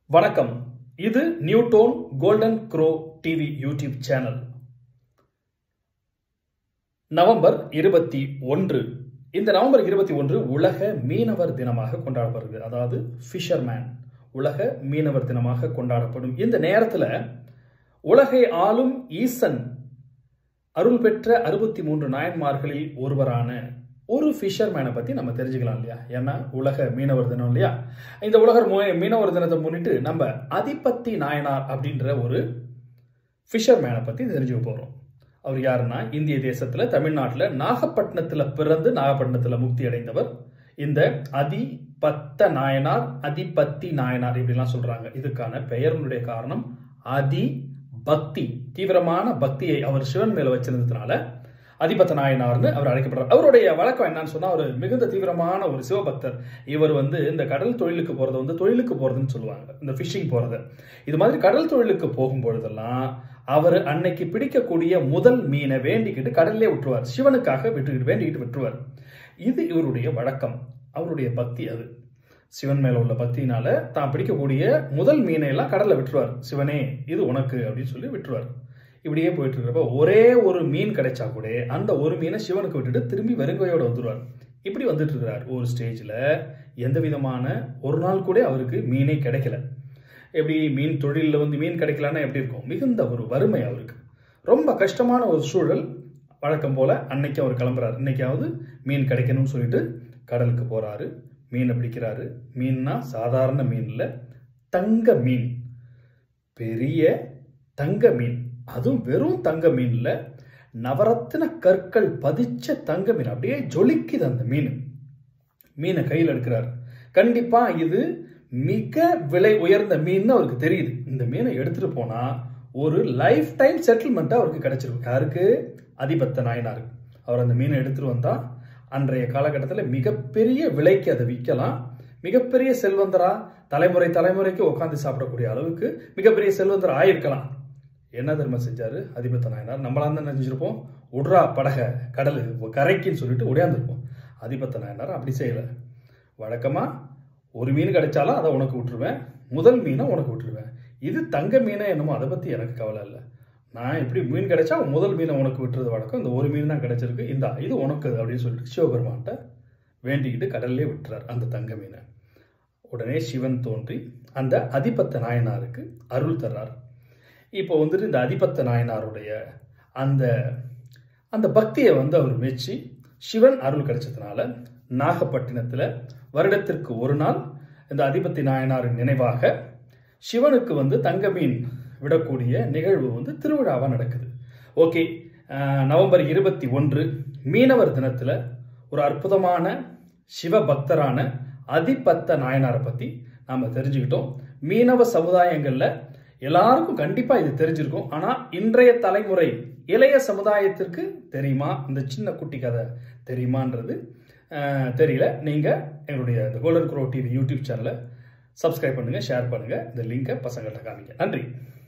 வணக்கம் இது நியூடோன் golden grow TV YouTube channel November இருபத்தி ஒன்று இந்த நவம்பர் இருபத்தி ஒன்று உலக மீனவர் தினமாக கொண்டாடப்படுகிறது அதாவது ஃபிஷர்மேன் உலக மீனவர் தினமாக கொண்டாடப்படும் இந்த நேரத்தில் உலகை ஆளும் ஈசன் அருள் பெற்ற அறுபத்தி மூன்று நாயன்மார்களில் ஒருவரான ஒரு ஃபிஷர்மேனை பற்றி நம்ம தெரிஞ்சுக்கலாம் இல்லையா ஏன்னா உலக மீனவர் தினம் இல்லையா இந்த உலக மு- மீனவர் தினத்தை முன்னிட்டு நம்ம அதிபத்தி நாயனார் அப்படின்ற ஒரு ஃபிஷர்மேனை பற்றி தெரிஞ்சுக்க போகிறோம் அவர் யாருன்னா இந்திய தேசத்தில் தமிழ்நாட்டில் நாகப்பட்டினத்தில் பிறந்து நாகப்பட்டினத்தில் முக்தி அடைந்தவர் இந்த அதிபத்த நாயனார் அதிபத்தி நாயனார் இப்படிலாம் சொல்றாங்க இதுக்கான பெயரினுடைய காரணம் அதி பக்தி தீவிரமான பக்தியை அவர் சிவன் மேல வச்சிருந்ததுனால அதிபத்த நாயனார்னு அவர் அழைக்கப்படுறார் அவருடைய வழக்கம் என்னன்னு சொன்னா அவர் மிகுந்த தீவிரமான ஒரு சிவபக்தர் இவர் வந்து இந்த கடல் தொழிலுக்கு போறதை வந்து தொழிலுக்கு போறதுன்னு சொல்லுவாங்க இந்த ஃபிஷிங் போறது இது மாதிரி கடல் தொழிலுக்கு போகும் பொழுதெல்லாம் அவர் அன்னைக்கு பிடிக்கக்கூடிய முதல் மீனை வேண்டிக்கிட்டு கடல்லே விட்டுருவார் சிவனுக்காக விட்டுக்கிட்டு வேண்டிக்கிட்டு விட்டுருவார் இது இவருடைய வழக்கம் அவருடைய பக்தி அது சிவன் மேல உள்ள பக்தியினால தான் பிடிக்கக்கூடிய முதல் மீனை எல்லாம் கடல்ல விட்டுருவார் சிவனே இது உனக்கு அப்படின்னு சொல்லி விட்டுருவார் இப்படியே போயிட்டு இருக்கிறப்ப ஒரே ஒரு மீன் கிடைச்சா கூட அந்த ஒரு மீனை சிவனுக்கு விட்டுட்டு திரும்பி வெறுங்கையோட வந்துருவார் இப்படி வந்துட்டு இருக்கிறார் ஒரு ஸ்டேஜ்ல எந்த விதமான ஒரு நாள் கூட அவருக்கு மீனே கிடைக்கல எப்படி மீன் தொழிலில் வந்து மீன் கிடைக்கலன்னா எப்படி இருக்கும் மிகுந்த ஒரு வறுமை அவருக்கு ரொம்ப கஷ்டமான ஒரு சூழல் வழக்கம் போல அன்னைக்கு அவர் கிளம்புறாரு இன்னைக்காவது மீன் கிடைக்கணும்னு சொல்லிட்டு கடலுக்கு போறாரு மீனை பிடிக்கிறாரு மீன்னா சாதாரண மீன் இல்ல தங்க மீன் பெரிய தங்க மீன் அதுவும் வெறும் தங்க மீன்ல நவரத்தின கற்கள் பதிச்ச தங்க மீன் அப்படியே ஜொலிக்குது அந்த மீன் மீனை கையில் எடுக்கிறார் கண்டிப்பா இது மிக விலை உயர்ந்த மீன் அவருக்கு தெரியுது இந்த மீனை எடுத்துட்டு போனா ஒரு லைஃப் டைம் செட்டில்மெண்ட் அவருக்கு கிடைச்சிருக்கும் யாருக்கு அதிபத்த நாயனார் அவர் அந்த மீனை எடுத்துட்டு வந்தா அன்றைய காலகட்டத்தில் மிகப்பெரிய விலைக்கு அதை விற்கலாம் மிகப்பெரிய செல்வந்தரா தலைமுறை தலைமுறைக்கு உட்காந்து சாப்பிடக்கூடிய அளவுக்கு மிகப்பெரிய செல்வந்தர் ஆயிருக்கலாம் என்ன தர்ம செஞ்சாரு அதிபத்த நாயனார் நம்மளாம் தான் நினைச்சிருப்போம் உட்ரா படக கடல் கரைக்குன்னு சொல்லிட்டு உடையாந்துருப்போம் அதிபத்த நாயனார் அப்படி செய்யல வழக்கமா ஒரு மீன் கிடைச்சாலும் அதை உனக்கு விட்டுருவேன் முதல் மீனை உனக்கு விட்டுருவேன் இது தங்க மீனை என்னமோ அதை பத்தி எனக்கு கவலை இல்லை நான் எப்படி மீன் கிடைச்சா முதல் மீனை உனக்கு விட்டுறது வழக்கம் இந்த ஒரு மீன் தான் கிடைச்சிருக்கு இந்த இது உனக்கு அப்படின்னு சொல்லிட்டு சிவபெருமான்கிட்ட வேண்டிக்கிட்டு கடல்லே விட்டுறார் அந்த தங்க மீனை உடனே சிவன் தோன்றி அந்த அதிபத்த நாயனாருக்கு அருள் தர்றார் இப்போ வந்துட்டு இந்த அதிபத்த நாயனாருடைய அந்த அந்த பக்தியை வந்து அவர் மெச்சி சிவன் அருள் கிடைச்சதுனால நாகப்பட்டினத்தில் வருடத்திற்கு ஒரு நாள் இந்த அதிபத்தி நாயனாரின் நினைவாக சிவனுக்கு வந்து தங்க மீன் விடக்கூடிய நிகழ்வு வந்து திருவிழாவாக நடக்குது ஓகே அஹ், நவம்பர் இருபத்தி ஒன்று மீனவர் தினத்தில் ஒரு அற்புதமான சிவ பக்தரான அதிபத்த நாயனாரை பற்றி நாம் தெரிஞ்சுக்கிட்டோம் மீனவ சமுதாயங்களில் எல்லாருக்கும் கண்டிப்பாக இது தெரிஞ்சிருக்கும் ஆனால் இன்றைய தலைமுறை இளைய சமுதாயத்திற்கு தெரியுமா இந்த சின்ன குட்டி கதை தெரியுமான்றது அஹ், தெரியல நீங்கள் எங்களுடைய இந்த கோல்டன் க்ரோ டிவி யூடியூப் சேனலை சப்ஸ்கிரைப் பண்ணுங்கள் ஷேர் பண்ணுங்கள் இந்த லிங்கை பசங்கள்கிட்ட காமிங்க நன்றி